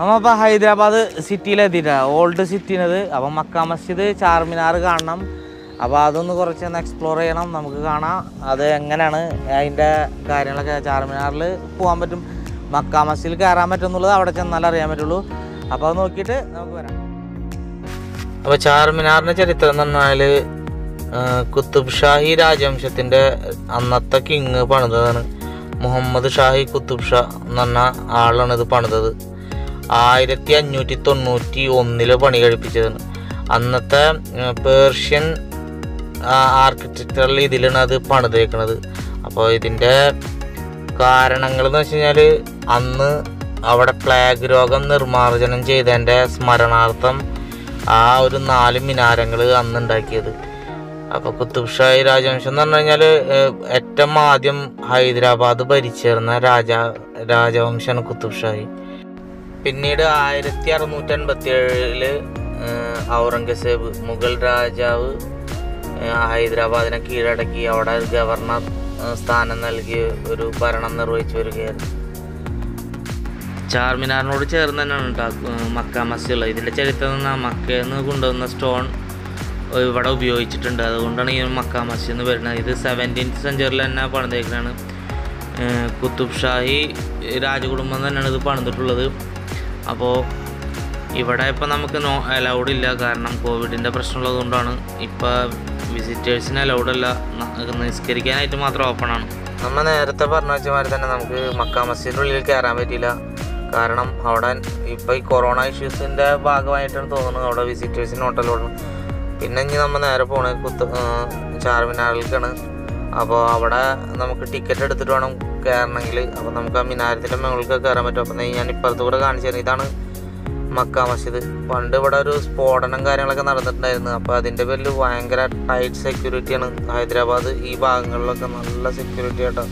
നമ്മളിപ്പോൾ ഹൈദരാബാദ് സിറ്റിയിലെത്തിയിട്ടാ ഓൾഡ് സിറ്റിനത് അപ്പം മക്ക മസ്ജിദ് ചാർമിനാർ കാണണം അപ്പോൾ അതൊന്ന് കുറച്ചൊന്ന് എക്സ്പ്ലോർ ചെയ്യണം നമുക്ക് കാണാം അത് എങ്ങനെയാണ് അതിൻ്റെ കാര്യങ്ങളൊക്കെ ചാർമിനാറിൽ പോകാൻ പറ്റും മക്ക മസ്ജിദിൽ കയറാൻ പറ്റും എന്നുള്ളത് അവിടെ ചെന്നാൽ അറിയാൻ പറ്റുള്ളൂ അപ്പോൾ അത് നോക്കിയിട്ട് നമുക്ക് വരാം അപ്പോൾ ചാർമിനാറിൻ്റെ ചരിത്രം എന്ന് പറഞ്ഞാൽ കുത്തുബ് ഷാഹി രാജവംശത്തിൻ്റെ അന്നത്തെ കിങ് പണിതതാണ് മുഹമ്മദ് ഷാഹി കുത്തുബ് ഷാ എന്ന് പറഞ്ഞ ആളാണ് ഇത് പണിതത് ആയിരത്തി അഞ്ഞൂറ്റി തൊണ്ണൂറ്റി ഒന്നില് പണി കഴിപ്പിച്ചതാണ് അന്നത്തെ ഉം, പേർഷ്യൻ ആർക്കിടെക്ചറൽ ഇതിലാണ് അത് പണിതേക്കണത് അപ്പോൾ ഇതിൻ്റെ കാരണങ്ങൾ എന്ന് വെച്ച് കഴിഞ്ഞാൽ അന്ന് അവിടെ പ്ലേഗ് രോഗം നിർമ്മാർജ്ജനം ചെയ്തതിൻ്റെ സ്മരണാർത്ഥം ആ ഒരു നാല് മിനാരങ്ങൾ അന്ന് ഉണ്ടാക്കിയത് അപ്പോൾ കുത്തുബ് ഷാഹി രാജവംശം എന്ന് പറഞ്ഞു കഴിഞ്ഞാൽ ഏറ്റവും ആദ്യം ഹൈദരാബാദ് ഭരിച്ചിരുന്ന രാജ രാജവംശമാണ് കുത്തുബ് ഷാഹി പിന്നീട് ആയിരത്തി അറുന്നൂറ്റി അൻപത്തി ഏഴില് ഔറംഗസേബ് മുഗൾ രാജാവ് ഏഹ്, ഹൈദരാബാദിനെ കീഴടക്കി അവിടെ ഒരു ഗവർണർ ഏഹ്, സ്ഥാനം നൽകി ഒരു ഭരണം നിർവഹിച്ചു വരികയായിരുന്നു ചാർമിനാറിനോട് ചേർന്ന് തന്നെയാണ് കേട്ടോ മക്ക മസ്ജിദ് ഇതിൻ്റെ ചരിത്രം എന്ന് പറഞ്ഞാൽ മക്കയിൽ നിന്ന് കൊണ്ടുവന്ന സ്റ്റോൺ ഇവിടെ ഉപയോഗിച്ചിട്ടുണ്ട് അതുകൊണ്ടാണ് ഈ മക്ക മസ്ജിദ് എന്ന് വരുന്നത് ഇത് സെവൻറ്റീൻത് സെഞ്ചുറിയിൽ തന്നെ പണിതേക്കുന്നതാണ് ഏഹ് കുത്തുബ് ഷാഹി രാജകുടുംബം തന്നെയാണ് ഇത് പണിതിട്ടുള്ളത് അപ്പോൾ ഇവിടെ ഇപ്പോൾ നമുക്ക് നോ അലൗഡ് ഇല്ല കാരണം കോവിഡിൻ്റെ പ്രശ്നമുള്ളത് കൊണ്ടാണ് ഇപ്പോൾ വിസിറ്റേഴ്സിന് അലൗഡ് അല്ല ന- നിസ്കരിക്കാനായിട്ട് മാത്രം ഓപ്പണാണ് നമ്മൾ നേരത്തെ പറഞ്ഞ വെച്ചമാതിരി തന്നെ നമുക്ക് മക്ക മസ്ജിദിൻ്റെ ഉള്ളിൽ കയറാൻ പറ്റിയില്ല കാരണം അവിടെ ഇപ്പോൾ ഈ കൊറോണ ഇഷ്യൂസിൻ്റെ ഭാഗമായിട്ടാണ് തോന്നുന്നത് അവിടെ വിസിറ്റേഴ്സിന് ഹോട്ടലോട് പിന്നെ ഇനി നമ്മൾ നേരെ പോണേ കുത്ത് ചാർമിനാറിലേക്കാണ് അപ്പോൾ അവിടെ നമുക്ക് ടിക്കറ്റ് എടുത്തിട്ട് വേണം കയറണമെങ്കിൽ അപ്പോൾ നമുക്ക് ആ മിനാരത്തിൻ്റെ മുകളിലേക്ക് കയറാൻ പറ്റും അപ്പോൾ ഞാൻ ഇപ്പുറത്ത് കൂടെ കാണിച്ചു തരാം ഇതാണ് മക്ക മസ്ജിദ് പണ്ട് ഇവിടെ ഒരു സ്ഫോടനം കാര്യങ്ങളൊക്കെ നടന്നിട്ടുണ്ടായിരുന്നു അപ്പോൾ അതിൻ്റെ പേരിൽ ഭയങ്കര ടൈറ്റ് സെക്യൂരിറ്റിയാണ് ഹൈദരാബാദ് ഈ ഭാഗങ്ങളിലൊക്കെ നല്ല സെക്യൂരിറ്റി ആട്ടോ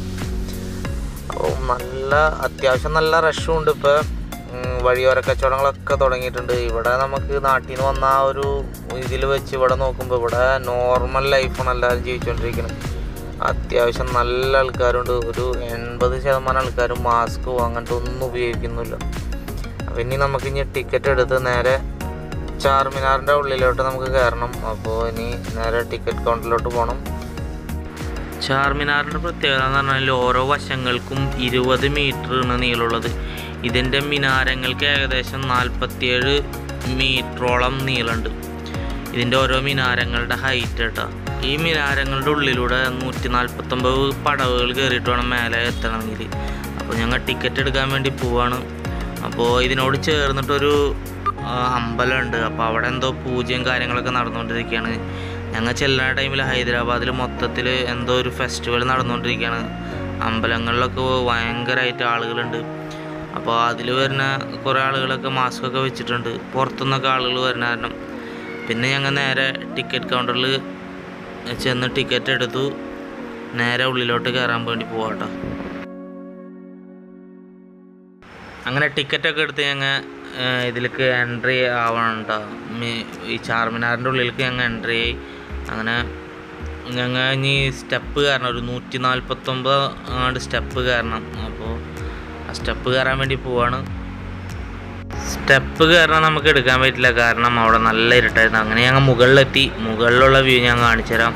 അപ്പോൾ നല്ല അത്യാവശ്യം നല്ല റഷും ഉണ്ട് ഇപ്പോൾ വഴിയോര കച്ചവടങ്ങളൊക്കെ തുടങ്ങിയിട്ടുണ്ട് ഇവിടെ നമുക്ക് നാട്ടിൽ നിന്ന് വന്ന ആ ഒരു ഇതിൽ വെച്ച് ഇവിടെ നോക്കുമ്പോൾ ഇവിടെ നോർമൽ ലൈഫാണ് എല്ലാവരും ജീവിച്ചുകൊണ്ടിരിക്കുന്നത് അത്യാവശ്യം നല്ല ആൾക്കാരുണ്ട് ഒരു എൺപത് ശതമാനം ആൾക്കാരും മാസ്കോ അങ്ങനത്തെ ഒന്നും ഉപയോഗിക്കുന്നില്ല അപ്പോൾ ഇനി നമുക്ക് ഇനി ടിക്കറ്റ് എടുത്ത് നേരെ ചാർമിനാറിൻ്റെ ഉള്ളിലോട്ട് നമുക്ക് കയറണം അപ്പോൾ ഇനി നേരെ ടിക്കറ്റ് കൗണ്ടറിലോട്ട് പോകണം ചാർമിനാറിൻ്റെ പ്രത്യേകത എന്ന് പറഞ്ഞാൽ ഓരോ വശങ്ങൾക്കും ഇരുപത് മീറ്ററാണ് നീളമുള്ളത് ഇതിൻ്റെ മിനാരങ്ങൾക്ക് ഏകദേശം നാൽപ്പത്തിയേഴ് മീറ്ററോളം നീളമുണ്ട് ഇതിൻ്റെ ഓരോ മിനാരങ്ങളുടെ ഹൈറ്റ് കേട്ടോ ഈ മിനാരങ്ങളുടെ ഉള്ളിലൂടെ നൂറ്റി നാൽപ്പത്തൊമ്പത് പടവുകൾ കയറിയിട്ട് വേണം മേലെ എത്തണമെങ്കിൽ അപ്പോൾ ഞങ്ങൾ ടിക്കറ്റ് എടുക്കാൻ വേണ്ടി പോവാണ് അപ്പോൾ ഇതിനോട് ചേർന്നിട്ടൊരു ആ, അമ്പലമുണ്ട് അപ്പോൾ അവിടെ എന്തോ പൂജയും കാര്യങ്ങളൊക്കെ നടന്നുകൊണ്ടിരിക്കുകയാണ് ഞങ്ങൾ ചെല്ലുന്ന ടൈമിൽ ഹൈദരാബാദിൽ മൊത്തത്തിൽ എന്തോ ഒരു ഫെസ്റ്റിവൽ നടന്നുകൊണ്ടിരിക്കുകയാണ് അമ്പലങ്ങളിലൊക്കെ ഭയങ്കരമായിട്ട് ആളുകളുണ്ട് അപ്പോൾ അതിൽ വരുന്ന കുറേ ആളുകളൊക്കെ മാസ്ക് ഒക്കെ വെച്ചിട്ടുണ്ട് പുറത്തുനിന്നൊക്കെ ആളുകൾ വരുന്ന കാരണം പിന്നെ ഞങ്ങൾ നേരെ ടിക്കറ്റ് കൗണ്ടറിൽ ചെന്ന് ടിക്കറ്റ് എടുത്തു നേരെ ഉള്ളിലോട്ട് കയറാൻ വേണ്ടി പോവാട്ടോ അങ്ങനെ ടിക്കറ്റൊക്കെ എടുത്ത് ഞങ്ങൾ ഇതിലേക്ക് എൻട്രി ആവണം കേട്ടോ ഈ ചാർമിനാറിൻ്റെ ഉള്ളിലേക്ക് ഞങ്ങൾ എൻട്രി ആയി അങ്ങനെ ഞങ്ങൾ ഇനി സ്റ്റെപ്പ് കയറണം ഒരു നൂറ്റി നാൽപ്പത്തൊമ്പത് അങ്ങോട്ട് സ്റ്റെപ്പ് കയറണം അപ്പോൾ ആ സ്റ്റെപ്പ് കയറാൻ വേണ്ടി പോവാണ് സ്റ്റെപ്പ് കയറണം നമുക്ക് എടുക്കാൻ പറ്റില്ല കാരണം അവിടെ നല്ല ഇരുട്ടായിരുന്നു അങ്ങനെ ഞങ്ങൾ മുകളിലെത്തി മുകളിലുള്ള വ്യൂ ഞാൻ കാണിച്ചു തരാം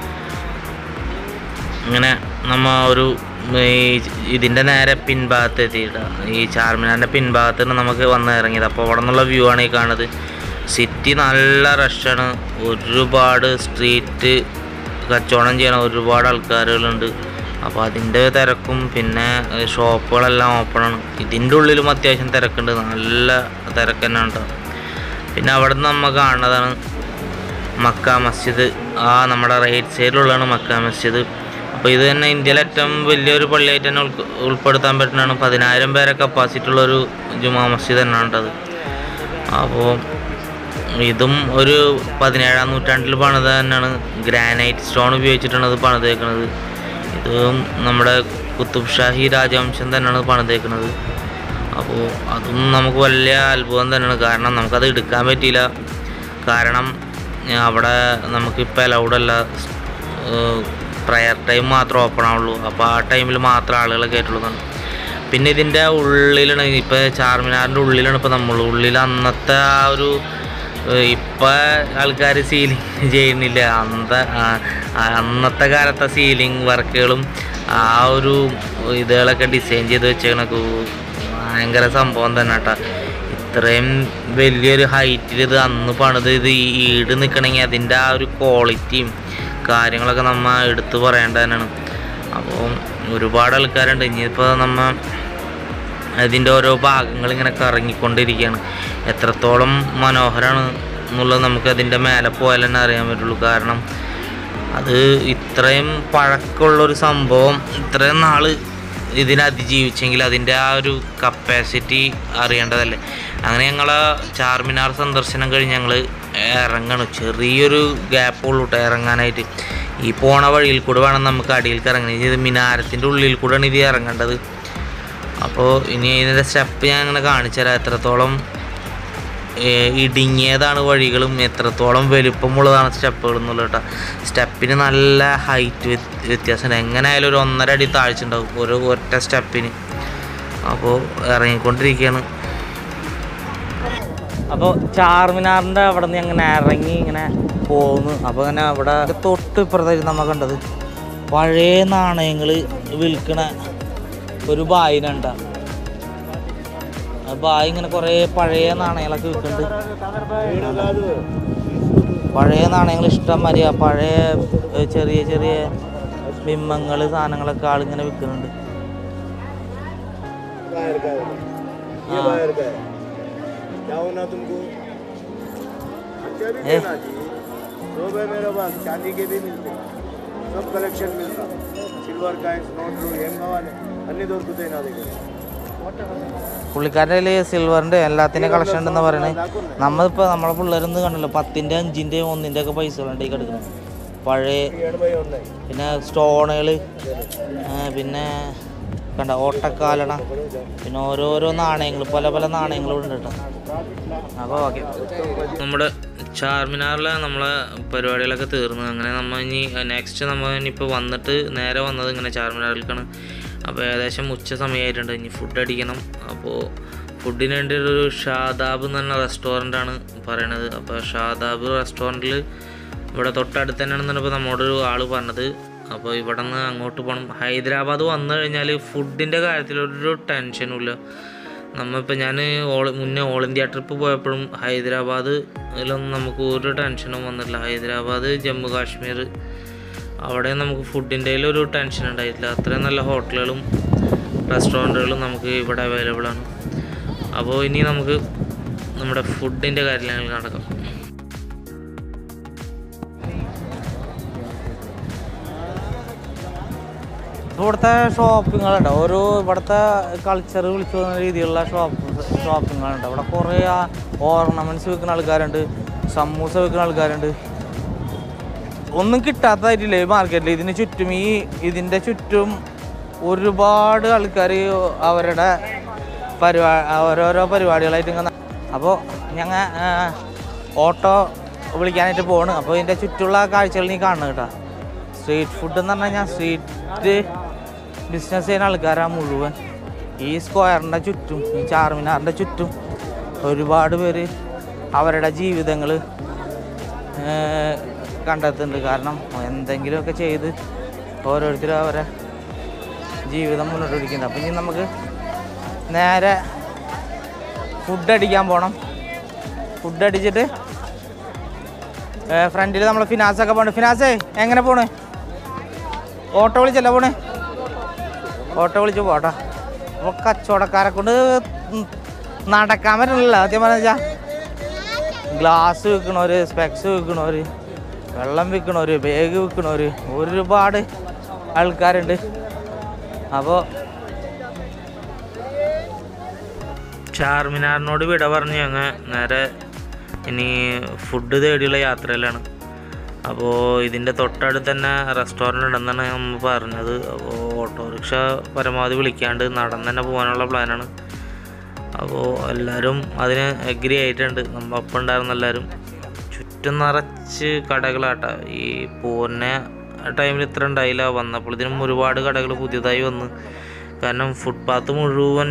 ഇങ്ങനെ നമ്മ ഒരു ഈ ഇതിൻ്റെ നേരെ പിൻഭാഗത്ത് എത്തിയിട്ട് ഈ ചാർമിനാറിൻ്റെ പിൻഭാഗത്താണ് നമുക്ക് വന്ന് ഇറങ്ങിയത് അപ്പോൾ അവിടെ നിന്നുള്ള വ്യൂ ആണ് ഈ കാണുന്നത് സിറ്റി നല്ല റഷാണ് ഒരുപാട് സ്ട്രീറ്റ് കച്ചവടം ചെയ്യണ ഒരുപാട് ആൾക്കാരുകളുണ്ട് അപ്പോൾ അതിൻ്റെ തിരക്കും പിന്നെ ഏഹ്, ഷോപ്പുകളെല്ലാം ഓപ്പണാണ് ഇതിൻ്റെ ഉള്ളിലും അത്യാവശ്യം തിരക്കുണ്ട് നല്ല തിരക്ക് തന്നെ ഉണ്ട് പിന്നെ അവിടെ നിന്ന് നമ്മൾ കാണുന്നതാണ് മക്ക മസ്ജിദ് ആ നമ്മുടെ റൈറ്റ് സൈഡിലുള്ളതാണ് മക്ക മസ്ജിദ് അപ്പോൾ ഇത് തന്നെ ഇന്ത്യയിലെ ഏറ്റവും വലിയൊരു പള്ളിയായിട്ട് തന്നെ ഉൾക്ക- ഉൾപ്പെടുത്താൻ പറ്റുന്നതാണ് പതിനായിരം പേരെ കപ്പാസിറ്റി ഉള്ളൊരു ജുമാ മസ്ജിദ് തന്നെയാണ് കേട്ടത് അപ്പോൾ ഇതും ഒരു പതിനേഴാം നൂറ്റാണ്ടിൽ പണിത് തന്നെയാണ് ഗ്രാനൈറ്റ് സ്റ്റോൺ ഉപയോഗിച്ചിട്ടാണ് ഇത് പണിതേക്കുന്നത് ഇതും നമ്മുടെ കുത്തുബ് ഷാഹി രാജവംശം തന്നെയാണ് പണിതേക്കുന്നത് അപ്പോൾ അതും നമുക്ക് വലിയ അത്ഭുതം തന്നെയാണ് കാരണം നമുക്കത് എടുക്കാൻ പറ്റിയില്ല കാരണം ഏഹ്, അവിടെ നമുക്കിപ്പോൾ അലൗഡല്ല പ്രയർ ടൈം മാത്രമേ ഓപ്പൺ ആവുള്ളൂ അപ്പോൾ ആ ടൈമിൽ മാത്രം ആളുകളെ കയറ്റുള്ളൂ പിന്നെ ഇതിൻ്റെ ഉള്ളിലാണ് ഇപ്പോൾ ചാർമിനാറിൻ്റെ ഉള്ളിലാണ് ഇപ്പോൾ നമ്മൾ ഉള്ളിൽ അന്നത്തെ ആ ഒരു ഇപ്പം ആൾക്കാർ സീലിംഗ് ചെയ്യുന്നില്ല അന്നത്തെ ആ- ആ അന്നത്തെ കാലത്തെ സീലിംഗ് വർക്കുകളും ആ ഒരു ഇതുകളൊക്കെ ഡിസൈൻ ചെയ്ത് വെച്ചേക്കണൊക്കെ ഭയങ്കര സംഭവം തന്നെ കേട്ടോ ഇത്രയും വലിയൊരു ഹൈറ്റിൽ ഇത് അന്ന് പണിത് ഇത് ഈ ഈട് നിൽക്കണമെങ്കിൽ അതിൻ്റെ ആ ഒരു ക്വാളിറ്റിയും കാര്യങ്ങളൊക്കെ നമ്മ എടുത്തു പറയേണ്ടത് തന്നെയാണ് അപ്പോൾ ഒരുപാട് ആൾക്കാരുണ്ട് ഇനിയിപ്പോൾ നമ്മ അതിൻ്റെ ഓരോ ഭാഗങ്ങൾ ഇങ്ങനെ കറങ്ങിക്കൊണ്ടിരിക്കുകയാണ് എത്രത്തോളം മനോഹരമാണ് എന്നുള്ളത് നമുക്ക് അതിൻ്റെ മേലെ പോയാൽ തന്നെ അറിയാൻ പറ്റുള്ളൂ കാരണം അത് ഇത്രയും പഴക്കമുള്ളൊരു സംഭവം ഇത്രയും നാൾ ഇതിനെ അതിജീവിച്ചെങ്കിൽ അതിൻ്റെ ആ ഒരു കപ്പാസിറ്റി അറിയേണ്ടതല്ലേ അങ്ങനെ ഞങ്ങൾ ചാർമിനാർ സന്ദർശനം കഴിഞ്ഞ് ഞങ്ങൾ ഇറങ്ങണം ചെറിയൊരു ഗ്യാപ്പ് ഉള്ളൂ കേട്ടോ ഇറങ്ങാനായിട്ട് ഈ പോണ വഴിയിൽ കൂടെ വേണം നമുക്ക് അടിയിലേക്ക് ഇറങ്ങണം ഇത് മിനാരത്തിൻ്റെ ഉള്ളിൽ കൂടെയാണ് ഇത് ഇറങ്ങേണ്ടത് അപ്പോൾ ഇനി ഇതിൻ്റെ സ്റ്റെപ്പ് ഞാൻ അങ്ങനെ കാണിച്ചു തരാം എത്രത്തോളം ഏഹ്, ഇടുങ്ങിയതാണ് വഴികളും എത്രത്തോളം വലുപ്പമുള്ളതാണ് സ്റ്റെപ്പുകൾ എന്നുള്ളത് കേട്ടോ സ്റ്റെപ്പിന് നല്ല ഹൈറ്റ് വ്യത്യാസമുണ്ട് എങ്ങനെയായാലും ഒരു ഒന്നര അടി താഴ്ച ഉണ്ടാവും ഒരു ഒറ്റ സ്റ്റെപ്പിന് അപ്പോൾ ഇറങ്ങിക്കൊണ്ടിരിക്കുകയാണ് അപ്പോൾ ചാർമിനാറിൻ്റെ അവിടെ നിന്ന് അങ്ങനെ ഇറങ്ങി ഇങ്ങനെ പോകുന്നു അപ്പോൾ അങ്ങനെ അവിടെ തൊട്ട് ഇപ്പുറത്തായിട്ട് നമ്മൾ കണ്ടത് പഴയ നാണയങ്ങൾ വിൽക്കണ ഒരു ബായിനുണ്ട ആ ബായി ഇങ്ങനെ കുറേ പഴയ നാണയങ്ങളൊക്കെ വിൽക്കുന്നുണ്ട് പഴയ നാണയങ്ങൾ ഇഷ്ടം മതിയാ പഴയ ഏ, ചെറിയ ചെറിയ ബിംബങ്ങൾ സാധനങ്ങളൊക്കെ ആളിങ്ങനെ വിൽക്കുന്നുണ്ട് बाहर का है ये हाँ। बाहर का है जाओ ना तुमको अच्छा भी ए? देना जी सब है मेरे पास चांदी के भी मिलते हैं सब कलेक्शन मिलता सिल्वर काइंस नोट रू ఏం కావాలి అన్ని దొరుకుతాయి నా దగ్గర പുള്ളിക്കാരുടെ കയ്യിൽ സിൽവറിൻ്റെ എല്ലാത്തിൻ്റെ കളക്ഷൻ ഉണ്ടെന്ന് പറയുന്നത് നമ്മളിപ്പോൾ നമ്മളെ പിള്ളേരൊന്നും കണ്ടല്ലോ പത്തിൻ്റെ അഞ്ചിൻ്റെയും ഒന്നിൻ്റെ ഒക്കെ പൈസകളുണ്ട് ഈ കിടക്കുന്നത് പഴയ ఎనభై ఉన్నాయి പിന്നെ സ്റ്റോണുകൾ പിന്നെ കണ്ട ഓട്ടക്കാലണ പിന്നെ ഓരോരോ നാണയങ്ങൾ പല പല നാണയങ്ങളും ഉണ്ട് കേട്ടോ അപ്പോൾ ഓക്കെ നമ്മുടെ ചാർമിനാറിലെ നമ്മളെ പരിപാടികളൊക്കെ തീർന്നു അങ്ങനെ നമ്മൾ ഇനി നെക്സ്റ്റ് നമ്മൾ ഇനിയിപ്പോൾ വന്നിട്ട് നേരെ വന്നത് ഇങ്ങനെ ചാർമിനാറിലേക്കാണ് അപ്പോൾ ഏകദേശം ഉച്ച സമയമായിട്ടുണ്ട് ഇനി ഫുഡ് അടിക്കണം അപ്പോൾ ഫുഡിന് വേണ്ടി ഒരു ഷാദാബ് എന്ന് പറഞ്ഞ റെസ്റ്റോറൻ്റാണ് പറയണത് അപ്പോൾ ഷാദാബ് റെസ്റ്റോറൻറ്റിൽ ഇവിടെ തൊട്ടടുത്ത് തന്നെയാണെന്നാണ് ഇപ്പോൾ നമ്മോടൊരു ആൾ പറഞ്ഞത് അപ്പോൾ ഇവിടെ നിന്ന് അങ്ങോട്ട് പോകണം ഹൈദരാബാദ് വന്നു കഴിഞ്ഞാൽ ഫുഡിൻ്റെ കാര്യത്തിൽ ഒരു ടെൻഷനും ഇല്ല നമ്മളിപ്പോൾ ഞാൻ ഓൾ മുന്നേ ഓൾ ഇന്ത്യ ട്രിപ്പ് പോയപ്പോഴും ഹൈദരാബാദിലൊന്നും നമുക്ക് ഒരു ടെൻഷനും വന്നിട്ടില്ല ഹൈദരാബാദ് ജമ്മു കാശ്മീർ അവിടെ നമുക്ക് ഫുഡിൻ്റെ ഒരു ടെൻഷൻ ഉണ്ടായിട്ടില്ല അത്രയും നല്ല ഹോട്ടലുകളും റെസ്റ്റോറൻറ്റുകളും നമുക്ക് ഇവിടെ അവൈലബിൾ ആണ് അപ്പോൾ ഇനി നമുക്ക് നമ്മുടെ ഫുഡിൻ്റെ കാര്യങ്ങൾ നടക്കാം ഇവിടുത്തെ ഷോപ്പിങ്ങുകളുണ്ട് ഓരോ ഇവിടുത്തെ കൾച്ചർ വിളിച്ചു പോകുന്ന രീതിയിലുള്ള ഷോപ്പ് ഷോപ്പിങ്ങുകളുണ്ട് ഇവിടെ കുറേ ഓർണമെൻറ്റ്സ് വിൽക്കുന്ന ആൾക്കാരുണ്ട് സമൂസ വിൽക്കുന്ന ആൾക്കാരുണ്ട് ഒന്നും കിട്ടാത്തതായിട്ടില്ല ഈ മാർക്കറ്റിൽ ഇതിന് ചുറ്റും ഈ ഇതിൻ്റെ ചുറ്റും ഒരുപാട് ആൾക്കാർ അവരുടെ പരിപാ ഓരോരോ പരിപാടികളായിട്ട് ഇങ്ങനെ അപ്പോൾ ഞങ്ങൾ ഓട്ടോ വിളിക്കാനായിട്ട് പോവാണ് അപ്പോൾ ഇതിൻ്റെ ചുറ്റുള്ള കാഴ്ചകൾ നീ കാണണം കേട്ടോ സ്ട്രീറ്റ് ഫുഡ് എന്ന് പറഞ്ഞു കഴിഞ്ഞാൽ സ്ട്രീറ്റ് ബിസിനസ് ചെയ്യുന്ന ആൾക്കാരാണ് മുഴുവൻ ഈ സ്ക്വയറിൻ്റെ ചുറ്റും ഈ ചാർമിനാറിൻ്റെ ചുറ്റും ഒരുപാട് പേര് അവരുടെ ജീവിതങ്ങൾ കണ്ടെത്തുന്നുണ്ട് കാരണം എന്തെങ്കിലുമൊക്കെ ചെയ്ത് ഓരോരുത്തരും അവരെ ജീവിതം മുന്നോട്ട് പിടിക്കുന്നുണ്ട് അപ്പം ഇനി നമുക്ക് നേരെ ഫുഡ് അടിക്കാൻ പോകണം ഫുഡ് അടിച്ചിട്ട് ഫ്രണ്ടിൽ നമ്മൾ ഫിനാസൊക്കെ പോണ് ഫിനാസേ എങ്ങനെ പോണ് ഓട്ടോ വിളിച്ചല്ല പോണ് ഓട്ടോ വിളിച്ച് പോട്ടാ അപ്പോൾ കച്ചവടക്കാരെ കൊണ്ട് ഉം നടക്കാൻ പറ്റണില്ല സത്യം പറഞ്ഞാ ഗ്ലാസ് വിൽക്കണവര് സ്പെക്സ് വിൽക്കണവര് വെള്ളം വിൽക്കണവര് ബാഗ് വിൽക്കണവര് ഒരുപാട് ആൾക്കാരുണ്ട് അപ്പോൾ ചാർമിനാറിനോട് വിട പറഞ്ഞ് ഞങ്ങൾ നേരെ ഇനി ഫുഡ് തേടിയുള്ള യാത്രയിലാണ് അപ്പോൾ ഇതിൻ്റെ തൊട്ടടുത്ത് തന്നെ റെസ്റ്റോറൻറ്റ് ഉണ്ടെന്നാണ് നമ്മൾ പറഞ്ഞത് അപ്പോൾ ഓട്ടോറിക്ഷ പരമാവധി വിളിക്കാണ്ട് നടന്ന് തന്നെ പോകാനുള്ള പ്ലാനാണ് അപ്പോൾ എല്ലാവരും അതിന് എഗ്രി ആയിട്ടുണ്ട് നമ്മൾ ഒപ്പം ഉണ്ടായിരുന്ന എല്ലാവരും ചുറ്റും നിറച്ച് കടകളാട്ട ഈ പോകുന്ന ടൈമിൽ ഇത്ര ഉണ്ടായില്ല വന്നപ്പോൾ ഇതിനും ഒരുപാട് കടകൾ പുതിയതായി വന്ന് കാരണം ഫുട്പാത്ത് മുഴുവൻ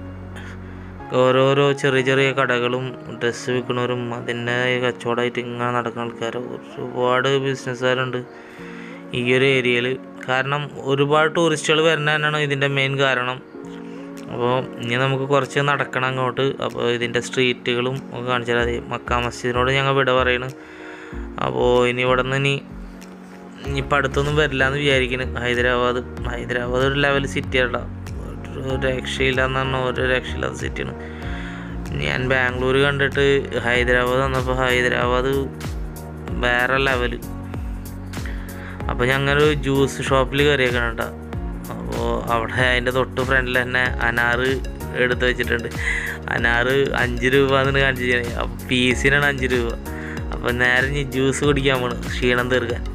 ഓരോരോ ചെറിയ ചെറിയ കടകളും ഡ്രസ്സ് വിൽക്കുന്നവരും അതിൻ്റെ കച്ചവടമായിട്ട് ഇങ്ങനെ നടക്കുന്ന ആൾക്കാർ ഒരുപാട് ബിസിനസ്സുകാരുണ്ട് ഈ ഒരു ഏരിയയിൽ കാരണം ഒരുപാട് ടൂറിസ്റ്റുകൾ വരുന്നതന്നെയാണ് ഇതിൻ്റെ മെയിൻ കാരണം അപ്പോൾ ഇനി നമുക്ക് കുറച്ച് നടക്കണം അങ്ങോട്ട് അപ്പോൾ ഇതിൻ്റെ സ്ട്രീറ്റുകളും ഒക്കെ കാണിച്ചാൽ മതി മക്ക മസ്ജിദിനോട് ഞങ്ങൾ വിട പറയണ് അപ്പോൾ ഇനി ഇവിടെ നിന്ന് ഇനി ഇനിയിപ്പോൾ അടുത്തൊന്നും വരില്ല എന്ന് വിചാരിക്കുന്നു ഹൈദരാബാദ് ഹൈദരാബാദ് ഒരു ലെവൽ സിറ്റിയല്ല ഒരു രക്ഷയില്ല എന്ന് പറഞ്ഞാൽ ഒരു രക്ഷയില്ലാത്ത സിറ്റിയാണ് ഞാൻ ബാംഗ്ലൂർ കണ്ടിട്ട് ഹൈദരാബാദ് വന്നപ്പോൾ ഹൈദരാബാദ് വേറെ ലെവൽ അപ്പോൾ ഞങ്ങളൊരു ജ്യൂസ് ഷോപ്പിൽ കയറിയേക്കണം കേട്ടോ അപ്പോൾ അവിടെ അതിൻ്റെ തൊട്ട് ഫ്രണ്ടിൽ തന്നെ അനാറ് എടുത്ത് വെച്ചിട്ടുണ്ട് അനാറ് അഞ്ച് രൂപ എന്ന് കാണിച്ചു അപ്പോൾ പീസിനാണ് അഞ്ച് രൂപ അപ്പോൾ നേരെ ഇനി ജ്യൂസ് കുടിക്കാൻ പോണ് ക്ഷീണം തീർക്കാൻ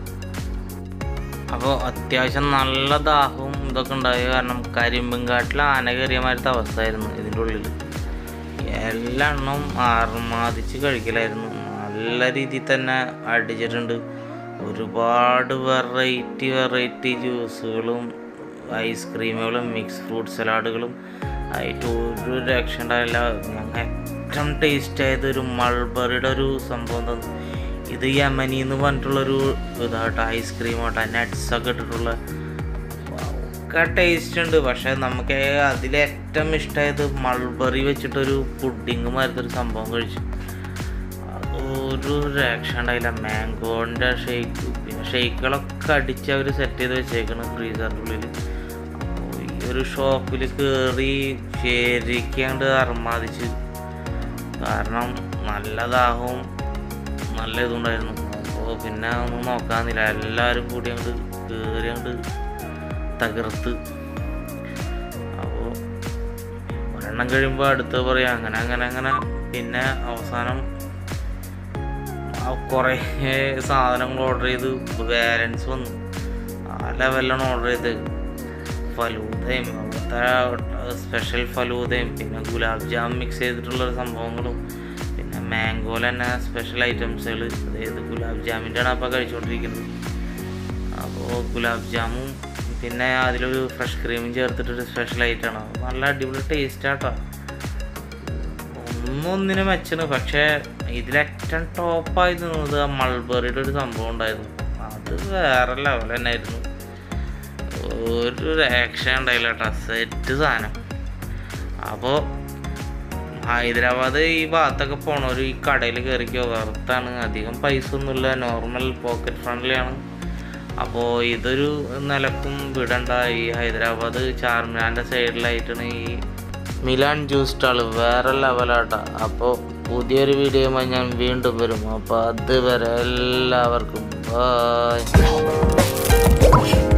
അപ്പോൾ അത്യാവശ്യം നല്ല ദാഹവും ഇതൊക്കെ ഉണ്ടായ കാരണം കരിമ്പുംകാട്ടിൽ ആന കയറിയ മാതിരത്തെ അവസ്ഥയായിരുന്നു ഇതിൻ്റെ ഉള്ളിൽ എല്ലാ എണ്ണവും ആർമാദിച്ച് കഴിക്കലായിരുന്നു നല്ല രീതിയിൽ തന്നെ അടിച്ചിട്ടുണ്ട് ഒരുപാട് വെറൈറ്റി വെറൈറ്റി ജ്യൂസുകളും ഐസ്ക്രീമുകളും മിക്സ് ഫ്രൂട്ട് സലാഡുകളും ആയിട്ട് ഒരു രക്ഷ ഉണ്ടായില്ല ഞങ്ങൾ ഏറ്റവും ടേസ്റ്റ് ആയത് ഒരു മൾബറിയുടെ ഒരു സംഭവം തന്നു ഇത് യമനി എന്ന് പറഞ്ഞിട്ടുള്ളൊരു ഇതാട്ടോ ഐസ്ക്രീം ആട്ടോ നട്ട്സൊക്കെ ഇട്ടിട്ടുള്ള ഒക്കെ ടേസ്റ്റ് ഉണ്ട് പക്ഷെ നമുക്ക് അതിലേറ്റവും ഇഷ്ടമായത് മൾബറി വെച്ചിട്ടൊരു പുഡിങ് മാതിരത്തെ ഒരു സംഭവം കഴിച്ചു ഒരു രക്ഷ ഉണ്ടായില്ല മാംഗോൻ്റെ ഷേക്ക് പിന്നെ ഷേക്കുകളൊക്കെ അടിച്ച് അവർ സെറ്റ് ചെയ്ത് വെച്ചേക്കണ് ഫ്രീസറിൻ്റെ ഉള്ളിൽ അപ്പോൾ ഈ ഒരു ഷോപ്പിൽ കയറി ശരിക്കാണ്ട് അർമാദിച്ച് കാരണം നല്ല ദാഹവും നല്ല ഇതുണ്ടായിരുന്നു അപ്പോൾ പിന്നെ ഒന്നും നോക്കാന്നില്ല എല്ലാവരും കൂടി അങ്ങോട്ട് കയറി അങ്ങോട്ട് തകർത്ത് അപ്പോൾ ഒരെണ്ണം കഴിയുമ്പോൾ അടുത്ത് പറയാം അങ്ങനെ അങ്ങനെ അങ്ങനെ പിന്നെ അവസാനം ആ കുറേ സാധനങ്ങൾ ഓർഡർ ചെയ്ത് ബാലൻസ് വന്നു ആ ലെവലിലാണ് ഓർഡർ ചെയ്ത് ഫലൂദയും അവിടുത്തെ സ്പെഷ്യൽ ഫലൂദയും പിന്നെ ഗുലാബ് ജാം മിക്സ് ചെയ്തിട്ടുള്ള സംഭവങ്ങളും പിന്നെ മാംഗോയിൽ തന്നെ സ്പെഷ്യൽ ഐറ്റംസുകൾ അതായത് ഗുലാബ് ജാമിൻ്റെ ആണ് അപ്പോൾ കഴിച്ചുകൊണ്ടിരിക്കുന്നത് അപ്പോൾ ഗുലാബ് ജാമും പിന്നെ അതിലൊരു ഫ്രഷ് ക്രീമും ചേർത്തിട്ടൊരു സ്പെഷ്യൽ ഐറ്റമാണ് നല്ല അടിപൊളി ടേസ്റ്റാട്ടോ ഒന്നും ഒന്നിനും മെച്ചാണ് പക്ഷേ ഇതിലേറ്റവും ടോപ്പായി നിന്നത് ആ മൾബറിയുടെ ഒരു സംഭവം ഉണ്ടായിരുന്നു അത് വേറെ ലെവൽ തന്നെ ആയിരുന്നു ഒരു രക്ഷ ഉണ്ടായില്ല കേട്ടോ സെറ്റ് സാധനം അപ്പോൾ ഹൈദരാബാദ് ഈ ഭാഗത്തൊക്കെ പോണവർ ഈ കടയിൽ കയറിക്കോ വെറുത്താണ് അധികം പൈസ ഒന്നുമില്ല നോർമൽ പോക്കറ്റ് ഫ്രണ്ട്ലിയാണ് അപ്പോൾ ഇതൊരു നിലക്കും വിടണ്ട ഈ ഹൈദരാബാദ് ചാർമിനാറിൻ്റെ സൈഡിലായിട്ടാണ് ഈ മിലാൻ ജ്യൂസ് സ്റ്റാൾ വേറെ ലെവലാട്ടാ അപ്പോൾ പുതിയൊരു വീഡിയോയുമായി ഞാൻ വീണ്ടും വരും അപ്പോൾ അതുവരെ എല്ലാവർക്കും ബായ്